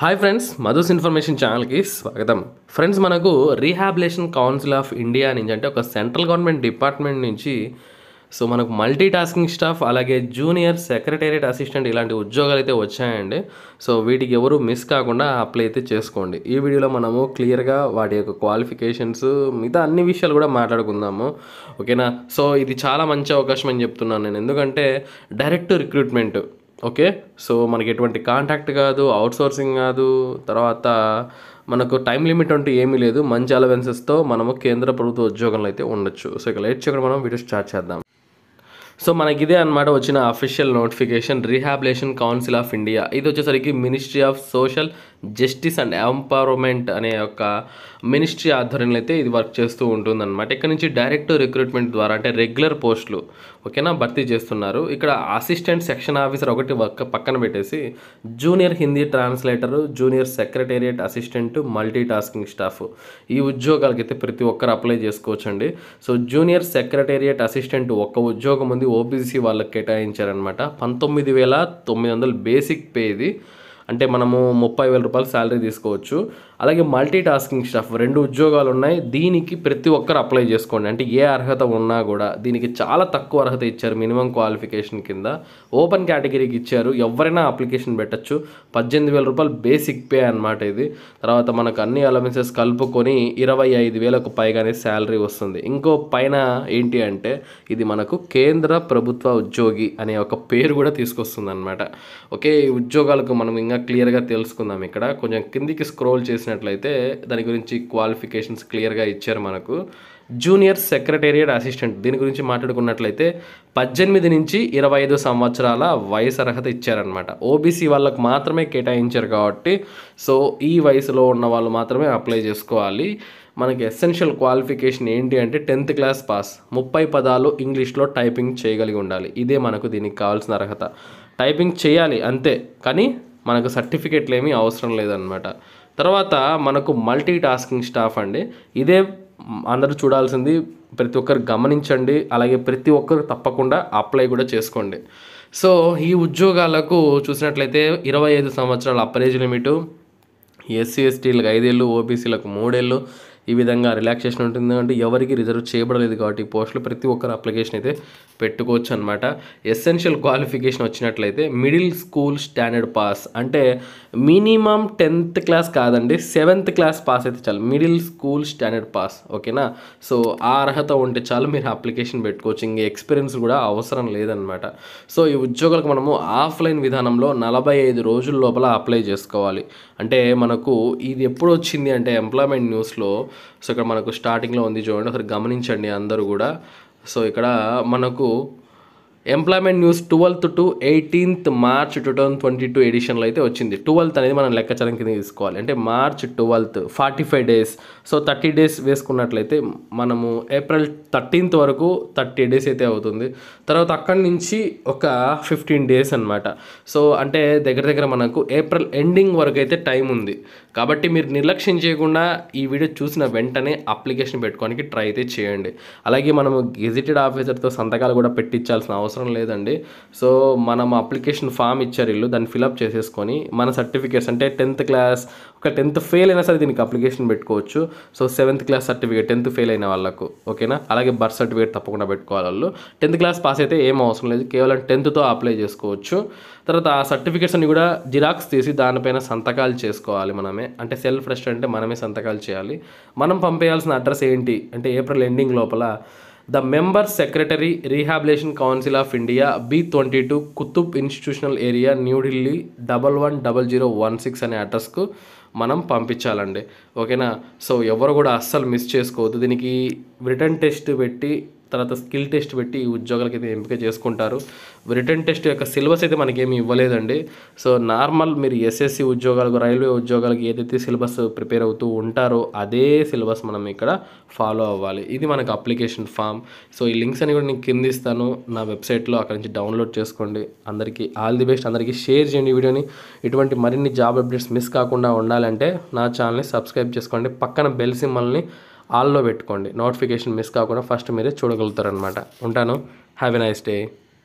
hi friends మధుస్ information ఛానల్కి స్వాగతం friends మనకు రీహాబిలేషన్ కౌన్సిల్ ఆఫ్ ఇండియా నుంచి అంటే ఒక సెంట్రల్ గవర్నమెంట్ డిపార్ట్మెంట్ నుంచి సో మనకు మల్టీ టాస్కింగ్ స్టాఫ్ అలాగే జూనియర్ సెక్రటేరియట్ అసిస్టెంట్ ఇలాంటి ఉద్యోగాలు అయితే వచ్చాయండి సో వీటికి ఎవరు మిస్ కాకుండా అప్లై అయితే చేసుకోండి ఈ వీడియోలో మనము క్లియర్గా వాటి యొక్క క్వాలిఫికేషన్స్ మిగతా అన్ని విషయాలు కూడా మాట్లాడుకుందాము ఓకేనా సో ఇది చాలా మంచి అవకాశం అని చెప్తున్నాను నేను ఎందుకంటే డైరెక్ట్ రిక్రూట్మెంట్ ఓకే సో మనకి ఎటువంటి కాంటాక్ట్ కాదు అవుట్ సోర్సింగ్ కాదు తర్వాత మనకు టైం లిమిట్ అంటూ ఏమీ లేదు మంచి అలవెన్సెస్తో మనము కేంద్ర ప్రభుత్వ ఉద్యోగంలో అయితే ఉండొచ్చు సో ఇక లేట్ చేయకుండా మనం వీడియో స్టార్ట్ చేద్దాం సో మనకి ఇదే అనమాట వచ్చిన official notification rehabilitation council of India ఇది వచ్చేసరికి ministry of social justice and empowerment అనే యొక్క మినిస్ట్రీ ఆధ్వర్యంలో అయితే ఇది వర్క్ చేస్తూ ఉంటుందన్నమాట ఇక్కడ నుంచి డైరెక్ట్ రిక్రూట్మెంట్ ద్వారా అంటే రెగ్యులర్ పోస్టులు ఓకేనా భర్తీ చేస్తున్నారు ఇక్కడ అసిస్టెంట్ సెక్షన్ ఆఫీసర్ ఒకటి పక్క- పక్కన పెట్టేసి junior Hindi translator junior secretariat assistant multi tasking staff ఈ ఉద్యోగాలకి అయితే ప్రతి ఒక్కరు అప్లై చేసుకోవచ్చండి సో జూనియర్ సెక్రటేరియట్ అసిస్టెంట్ ఒక్క ఉద్యోగం ఉంది ఓబీసీ వాళ్ళకి కేటాయించారనమాట పంతొమ్మిది వేల తొమ్మిది వందలు బేసిక్ పే ఇది అంటే మనము ముప్పై వేల రూపాయలు శాలరీ తీసుకోవచ్చు అలాగే మల్టీ టాస్కింగ్ స్టాఫ్ రెండు ఉద్యోగాలు ఉన్నాయి దీనికి ప్రతి ఒక్కరు అప్లై చేసుకోండి అంటే ఏ అర్హత ఉన్నా కూడా దీనికి చాలా తక్కువ అర్హత ఇచ్చారు మినిమం క్వాలిఫికేషన్ కింద ఓపెన్ కేటగిరీకి ఇచ్చారు ఎవరైనా అప్లికేషన్ పెట్టచ్చు పద్దెనిమిది వేల రూపాయలు బేసిక్ పే అన్నమాట ఇది తర్వాత మనకు అన్ని అలవెన్సెస్ కలుపుకొని ఇరవై ఐదు వేలకు పైగానే శాలరీ వస్తుంది ఇంకో పైన ఏంటి అంటే ఇది మనకు కేంద్ర ప్రభుత్వ ఉద్యోగి అనే ఒక పేరు కూడా తీసుకొస్తుంది అనమాట ఓకే ఈ ఉద్యోగాలకు మనం ఇంకా క్లియర్గా తెలుసుకుందాం ఇక్కడ కొంచెం కిందికి స్క్రోల్ చేసినట్లయితే దాని గురించి క్వాలిఫికేషన్స్ క్లియర్గా ఇచ్చారు మనకు జూనియర్ సెక్రటేరియట్ అసిస్టెంట్ దీని గురించి మాట్లాడుకున్నట్లయితే పద్దెనిమిది నుంచి ఇరవై ఐదు సంవత్సరాల వయసు అర్హత ఇచ్చారనమాట ఓబీసీ వాళ్ళకు మాత్రమే కేటాయించారు కాబట్టి సో ఈ వయసులో ఉన్న వాళ్ళు మాత్రమే అప్లై చేసుకోవాలి మనకి ఎసెన్షియల్ క్వాలిఫికేషన్ ఏంటి అంటే టెన్త్ క్లాస్ పాస్ ముప్పై పదాలు ఇంగ్లీష్లో టైపింగ్ చేయగలిగి ఉండాలి ఇదే మనకు దీనికి కావాల్సిన అర్హత టైపింగ్ చేయాలి అంతే కానీ మనకు సర్టిఫికెట్లు ఏమీ అవసరం లేదనమాట తర్వాత మనకు మల్టీ టాస్కింగ్ స్టాఫ్ అండి ఇదే అందరూ చూడాల్సింది ప్రతి ఒక్కరు గమనించండి అలాగే ప్రతి ఒక్కరు తప్పకుండా అప్లై కూడా చేసుకోండి సో ఈ ఉద్యోగాలకు చూసినట్లయితే ఇరవై ఐదు సంవత్సరాల అప్పరేజ్ లిమిటు ఎస్సీ ఎస్టీలకు ఐదేళ్ళు ఓబీసీలకు మూడేళ్ళు ఈ విధంగా రిలాక్సేషన్ ఉంటుంది అంటే ఎవరికి రిజర్వ్ చేయబడలేదు కాబట్టి ఈ పోస్టులు ప్రతి ఒక్కరు అప్లికేషన్ అయితే పెట్టుకోవచ్చు అనమాట ఎసెన్షియల్ క్వాలిఫికేషన్ వచ్చినట్లయితే మిడిల్ స్కూల్ స్టాండర్డ్ పాస్ అంటే మినిమం టెన్త్ క్లాస్ కాదండి సెవెంత్ క్లాస్ పాస్ అయితే చాలు మిడిల్ స్కూల్ స్టాండర్డ్ పాస్ ఓకేనా సో ఆ అర్హత ఉంటే చాలు మీరు అప్లికేషన్ పెట్టుకోవచ్చు ఇంక ఎక్స్పీరియన్స్ కూడా అవసరం లేదనమాట సో ఈ ఉద్యోగాలకు మనము ఆఫ్లైన్ విధానంలో నలభై ఐదు రోజుల లోపల అప్లై చేసుకోవాలి అంటే మనకు ఇది ఎప్పుడు వచ్చింది అంటే ఎంప్లాయ్మెంట్ న్యూస్లో సో ఇక్కడ మనకు స్టార్టింగ్లో ఉంది చూడండి ఒకసారి గమనించండి అందరూ కూడా సో ఇక్కడ మనకు employment news twelfth to eighteenth March two thousand twenty two ఎడిషన్లో అయితే వచ్చింది ట్వెల్త్ అనేది మనం లెక్కచరం కింద తీసుకోవాలి అంటే March twelfth forty five days so thirty days వేసుకున్నట్లయితే మనము ఏప్రిల్ థర్టీన్త్ వరకు థర్టీ డేస్ అయితే అవుతుంది తర్వాత అక్కడి నుంచి ఒక ఫిఫ్టీన్ డేస్ అనమాట సో అంటే దగ్గర దగ్గర మనకు ఏప్రిల్ ఎండింగ్ వరకు అయితే టైం ఉంది కాబట్టి మీరు నిర్లక్ష్యం చేయకుండా ఈ వీడియో చూసిన వెంటనే అప్లికేషన్ పెట్టుకోవడానికి ట్రై అయితే చేయండి అలాగే మనము గెజిటెడ్ ఆఫీసర్తో సంతకాలు కూడా పెట్టించాల్సిన అవసరం లేదండి సో మనం అప్లికేషన్ ఫామ్ ఇచ్చారు ఇల్లు దాన్ని ఫిలప్ చేసేసుకొని మన సర్టిఫికేట్స్ అంటే టెన్త్ క్లాస్ ఒక టెన్త్ ఫెయిల్ అయినా సరే దీనికి అప్లికేషన్ పెట్టుకోవచ్చు so seventh class certificate tenth fail అయిన వాళ్ళకు ఓకేనా అలాగే బర్త్ సర్టిఫికేట్ తప్పకుండా పెట్టుకోవాలి వాళ్ళు టెన్త్ క్లాస్ పాస్ అయితే ఏం అవసరం లేదు కేవలం టెన్త్తో అప్లై చేసుకోవచ్చు తర్వాత ఆ సర్టిఫికేట్స్ అన్ని కూడా జిరాక్స్ తీసి దానిపైన సంతకాలు చేసుకోవాలి మనమే అంటే సెల్ఫ్ రెస్ట్ అంటే మనమే సంతకాలు చేయాలి మనం పంపేయాల్సిన అడ్రస్ ఏంటి అంటే ఏప్రిల్ ఎండింగ్ లోపల the member secretary rehabilitation council of India B twenty two Qutub institutional area New Delhi double one double zero one six అనే అడ్రస్కు మనం పంపించాలండి ఓకేనా సో ఎవరు కూడా అస్సలు మిస్ చేసుకోవద్దు దీనికి రిటర్న్ టెస్ట్ పెట్టి తర్వాత స్కిల్ టెస్ట్ పెట్టి ఈ ఉద్యోగాలకి అయితే ఎంపిక చేసుకుంటారు రిటర్న్ టెస్ట్ యొక్క సిలబస్ అయితే మనకేమి ఇవ్వలేదండి సో నార్మల్ మీరు ఎస్ఎస్సి ఉద్యోగాలకు రైల్వే ఉద్యోగాలకు ఏదైతే సిలబస్ ప్రిపేర్ అవుతూ ఉంటారో అదే సిలబస్ మనం ఇక్కడ ఫాలో అవ్వాలి ఇది మనకు అప్లికేషన్ ఫామ్ సో ఈ లింక్స్ అని కూడా నేను కింద ఇస్తాను నా వెబ్సైట్లో అక్కడ నుంచి డౌన్లోడ్ చేసుకోండి అందరికీ ఆల్ ది బెస్ట్ అందరికీ షేర్ చేయండి ఈ వీడియోని ఇటువంటి మరిన్ని జాబ్ అప్డేట్స్ మిస్ కాకుండా ఉండాలంటే నా ఛానల్ని సబ్స్క్రైబ్ చేసుకోండి పక్కన బెల్ సింబల్ని ఆల్లో పెట్టుకోండి నోటిఫికేషన్ మిస్ కాకుండా ఫస్ట్ మీరే చూడగలుగుతారనమాట ఉంటాను హ్యావ్ ఎ నైస్ డే